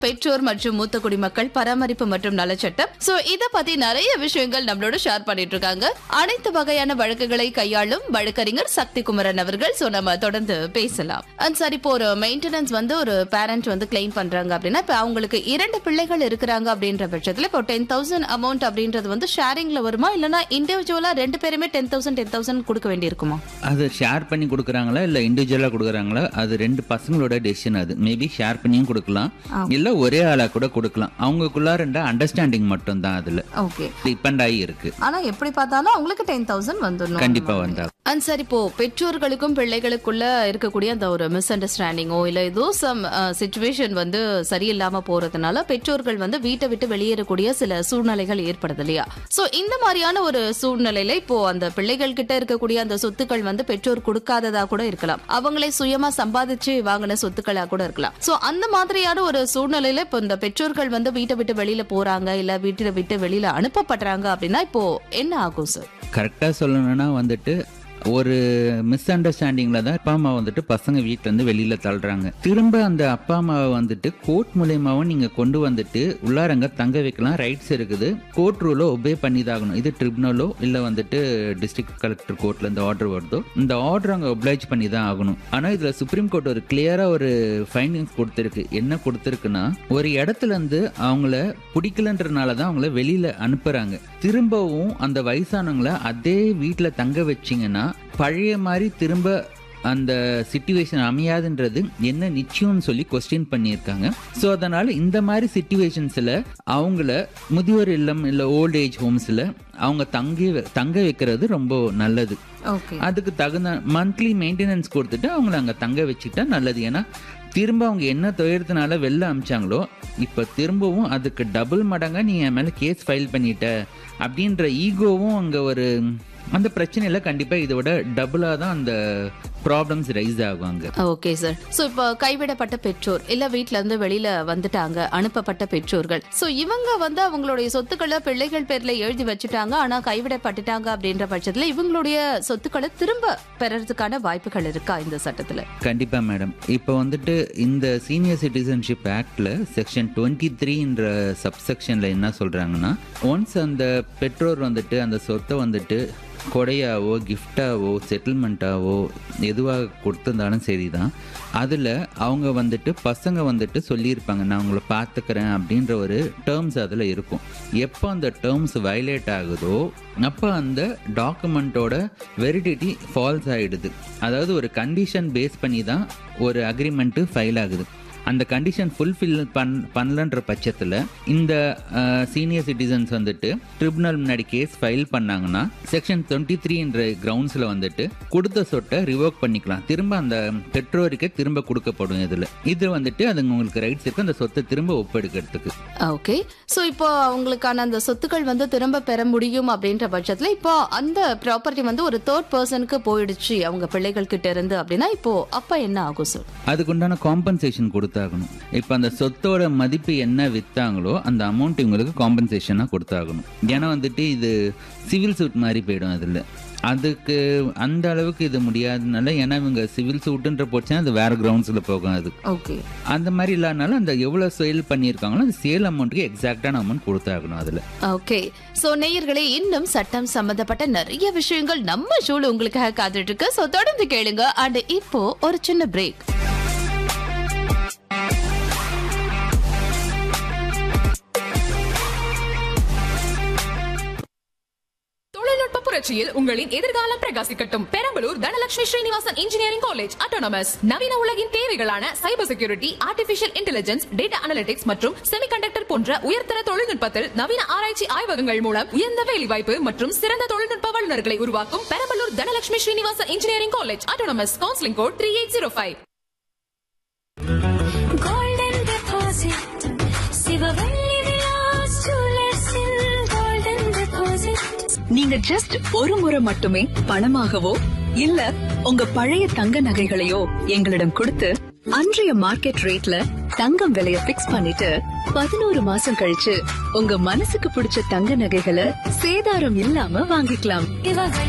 பெற்றோர் மற்றும் மூத்த குடிமக்கள் பராமரிப்பு மற்றும் நலச்சட்டம் சோ இத பத்தி நிறைய விஷயங்கள் நம்மளோட ஷேர் பண்ணிட்டு இருக்காங்க அனைத்து வகையான வழக்குகளை கையாளும் வழக்கறிஞர் சக்தி குமரன் அவர்கள் சோ நம்ம தொடர்ந்து பேசலாம் அண்ட் சார் இப்போ ஒரு மெயின்டெனன்ஸ் வந்து ஒரு பேரண்ட் வந்து கிளைம் பண்றாங்க அப்படின்னா இப்ப அவங்களுக்கு இரண்டு பிள்ளைகள் இருக்கிறாங்க அப்படின்ற பட்சத்துல இப்போ டென் தௌசண்ட் அமௌண்ட் அப்படின்றது வந்து ஷேரிங்ல வருமா இல்லனா இண்டிவிஜுவலா ரெண்டு பேருமே டென் தௌசண்ட் டென் தௌசண்ட் கொடுக்க வேண்டியிருக்குமா அது ஷேர் பண்ணி கொடுக்குறாங்களா இல்லை இண்டிவிஜுவலாக கொடுக்குறாங்களா அது ரெண்டு பசங்களோட டெசிஷன் அது மேபி ஷேர் பண்ணியும் கொடுக்கலாம் இல்லை ஒரே ஆளாக கூட கொடுக்கலாம் அவங்களுக்குள்ளார ரெண்டு அண்டர்ஸ்டாண்டிங் மட்டும் தான் அதில் ஓகே டிபெண்ட் ஆகி இருக்கு ஆனா எப்படி பார்த்தாலும் அவங்களுக்கு டென் தௌசண்ட் வந்துடணும் கண்டிப்பா வந்தா அண்ட் சார் இப்போ பெற்றோர்களுக்கும் பிள்ளைகளுக்குள்ள இருக்கக்கூடிய அந்த ஒரு மிஸ் அண்டர்ஸ்டாண்டிங்கோ இல்ல ஏதோ சம் சுச்சுவேஷன் வந்து சரியில்லாம போறதுனால பெற்றோர்கள் வந்து வீட்டை விட்டு வெளியேறக்கூடிய சில சூழ்நிலைகள் ஏற்படுது இல்லையா சோ இந்த மாதிரியான ஒரு சூழ்நிலையில இப்போ அந்த பிள்ளைகள் கிட்ட இருக்கக்கூடிய அந்த சொத்துக்கள் வந்து பெற்றோர் கொடுக்காததா கூட இருக்கலாம் அவங்களே சுயமா சம்பாதிச்சு வாங்கின சொத்துக்களா கூட இருக்கலாம் சோ அந்த மாதிரியான ஒரு சூழ்நிலையில இப்போ இந்த பெற்றோர்கள் வந்து வீட்டை விட்டு வெளியில போறாங்க இல்ல வீட்டை விட்டு வெளியில அனுப்பப்படுறாங்க அப்படின்னா இப்போ என்ன ஆகும் சார் கரெக்டாக சொல்லணும்னா வந்துட்டு ஒரு மிஸ் அண்டர்ஸ்டாண்டிங்கில் தான் அப்பா அம்மா வந்துட்டு பசங்க வீட்டிலேருந்து வெளியில் தள்ளுறாங்க திரும்ப அந்த அப்பா அம்மாவை வந்துட்டு கோர்ட் மூலியமாகவும் நீங்கள் கொண்டு வந்துட்டு உள்ளாரங்க தங்க வைக்கலாம் ரைட்ஸ் இருக்குது கோர்ட் ரூலோ ஒபே பண்ணி தான் ஆகணும் இது ட்ரிபுனலோ இல்லை வந்துட்டு டிஸ்ட்ரிக்ட் கலெக்டர் கோர்ட்டில் இந்த ஆர்டர் வருதோ இந்த ஆர்டர் அங்கே ஒப்ளைச் பண்ணி தான் ஆகணும் ஆனால் இதில் சுப்ரீம் கோர்ட் ஒரு கிளியராக ஒரு ஃபைண்டிங்ஸ் கொடுத்துருக்கு என்ன கொடுத்துருக்குன்னா ஒரு இடத்துல இருந்து அவங்கள பிடிக்கலன்றனால தான் அவங்கள வெளியில் அனுப்புகிறாங்க திரும்பவும் அந்த வயசானவங்கள அதே வீட்டில் தங்க வச்சிங்கன்னா பழைய மாதிரி திரும்ப அந்த சுச்சுவேஷன் அமையாதுன்றது என்ன நிச்சயம்னு சொல்லி கொஸ்டின் பண்ணியிருக்காங்க ஸோ அதனால் இந்த மாதிரி சுச்சுவேஷன்ஸில் அவங்கள முதியோர் இல்லம் இல்லை ஓல்ட் ஏஜ் ஹோம்ஸில் அவங்க தங்கி தங்க வைக்கிறது ரொம்ப நல்லது ஓகே அதுக்கு தகுந்த மந்த்லி மெயின்டெனன்ஸ் கொடுத்துட்டு அவங்கள அங்கே தங்க வச்சுக்கிட்டா நல்லது ஏன்னா திரும்ப அவங்க என்ன துயரத்தினால வெளில அமிச்சாங்களோ இப்போ திரும்பவும் அதுக்கு டபுள் மடங்கா நீ என் மேலே கேஸ் ஃபைல் பண்ணிட்ட அப்படின்ற ஈகோவும் அங்கே ஒரு அந்த பிரச்சனையில கண்டிப்பாக இதை விட டபுளாக தான் அந்த ப்ராப்ளம்ஸ் ரைஸ் ஆகும் அங்கே ஓகே சார் சோ இப்போ கைவிடப்பட்ட பெற்றோர் இல்ல வீட்ல இருந்து வெளியில வந்துட்டாங்க அனுப்பப்பட்ட பெற்றோர்கள் சோ இவங்க வந்து அவங்களுடைய சொத்துக்களை பிள்ளைகள் பேர்ல எழுதி வச்சுட்டாங்க ஆனா கைவிடப்பட்டுட்டாங்க அப்படின்ற பட்சத்துல இவங்களுடைய சொத்துக்களை திரும்ப பெறறதுக்கான வாய்ப்புகள் இருக்கா இந்த சட்டத்துல கண்டிப்பாக மேடம் இப்போ வந்துட்டு இந்த சீனியர் சிட்டிசன்ஷிப் ஆக்டில் செக்ஷன் டுவெண்ட்டி த்ரீன்ற சப்செக்ஷனில் என்ன சொல்கிறாங்கன்னா ஒன்ஸ் அந்த பெற்றோர் வந்துட்டு அந்த சொத்தை வந்துட்டு கொடையாவோ கிஃப்டாவோ செட்டில்மெண்ட்டாவோ எதுவாக கொடுத்திருந்தாலும் சரி தான் அதில் அவங்க வந்துட்டு பசங்க வந்துட்டு சொல்லியிருப்பாங்க நான் உங்களை பார்த்துக்கிறேன் அப்படின்ற ஒரு டேர்ம்ஸ் அதில் இருக்கும் எப்போ அந்த டேர்ம்ஸ் வயலேட் ஆகுதோ அப்போ அந்த டாக்குமெண்ட்டோட வெரிடிட்டி ஃபால்ஸ் ஆகிடுது அதாவது ஒரு கண்டிஷன் பேஸ் பண்ணி தான் ஒரு அக்ரிமெண்ட்டு ஃபைல் ஆகுது அந்த கண்டிஷன் ஃபுல்ஃபில் பண் பண்ணலன்ற பட்சத்தில் இந்த சீனியர் சிட்டிசன்ஸ் வந்துட்டு ட்ரிபுனல் முன்னாடி கேஸ் ஃபைல் பண்ணாங்கன்னா செக்ஷன் டுவெண்ட்டி த்ரீன்ற கிரவுண்ட்ஸில் வந்துட்டு கொடுத்த சொட்டை ரிவோக் பண்ணிக்கலாம் திரும்ப அந்த பெற்றோருக்கே திரும்ப கொடுக்கப்படும் இதில் இது வந்துட்டு அது உங்களுக்கு ரைட்ஸ் இருக்கு அந்த சொத்தை திரும்ப ஒப்பெடுக்கிறதுக்கு ஓகே சோ இப்போ அவங்களுக்கான அந்த சொத்துக்கள் வந்து திரும்ப பெற முடியும் அப்படின்ற பட்சத்துல இப்போ அந்த ப்ராப்பர்ட்டி வந்து ஒரு தேர்ட் பர்சனுக்கு போயிடுச்சு அவங்க பிள்ளைகள் கிட்ட இருந்து அப்படின்னா இப்போ அப்ப என்ன ஆகும் சார் அதுக்குண்டான காம்பன்சேஷன் கொடுத்தாகணும் இப்போ அந்த சொத்தோட மதிப்பு என்ன விற்றாங்களோ அந்த அமௌண்ட் இவங்களுக்கு காம்பன்சேஷனாக கொடுத்தாகணும் ஏன்னா வந்துட்டு இது சிவில் சூட் மாதிரி போயிடும் அதில் அதுக்கு அந்த அளவுக்கு இது முடியாதனால ஏன்னா இவங்க சிவில் சூட்டுன்ற போச்சுன்னா அது வேற கிரவுண்ட்ஸில் போகும் அது ஓகே அந்த மாதிரி இல்லாதனால அந்த எவ்வளோ சேல் பண்ணியிருக்காங்களோ அந்த சேல் அமௌண்ட்டுக்கு எக்ஸாக்டான அமௌண்ட் கொடுத்தாகணும் அதில் ஓகே சோ நேயர்களே இன்னும் சட்டம் சம்பந்தப்பட்ட நிறைய விஷயங்கள் நம்ம ஷோல உங்களுக்காக காத்துட்டு இருக்கு சோ தொடர்ந்து கேளுங்க அண்ட் இப்போ ஒரு சின்ன பிரேக் தொழில்நுட்ப புரட்சியில் உங்களின் எதிர்காலம் பிரகாசிக்கட்டும் Perambalur Dhanalakshmi Srinivasan engineering college autonomous நவீன உலகின் தேவைகளான cyber security artificial intelligence data analytics மற்றும் செமிகண்டக்டர் போன்ற உயர்தர தொழில்நுட்பத்தில் நவீன ஆராய்ச்சி ஆய்வகங்கள் மூலம் உயர்ந்த வேலைவாய்ப்பு மற்றும் சிறந்த தொழில்நுட்ப வல்லுநர்களை உருவாக்கும் Perambalur Dhanalakshmi Srinivasan engineering college autonomous counselling code three eight zero five golden deposit Sivavalli Vilas ஜுவல்லர்ஸில் golden deposit நீங்க ஜஸ்ட் ஒரு முறை மட்டுமே பணமாகவோ இல்ல உங்க பழைய தங்க நகைகளையோ எங்களிடம் கொடுத்து அன்றைய மார்க்கெட் ரேட்ல தங்கம் விலைய பிக்ஸ் பண்ணிட்டு பதினோரு மாசம் கழிச்சு உங்க மனசுக்கு பிடிச்ச தங்க நகைகளை சேதாரம் இல்லாம வாங்கிக்கலாம் இவர்கள்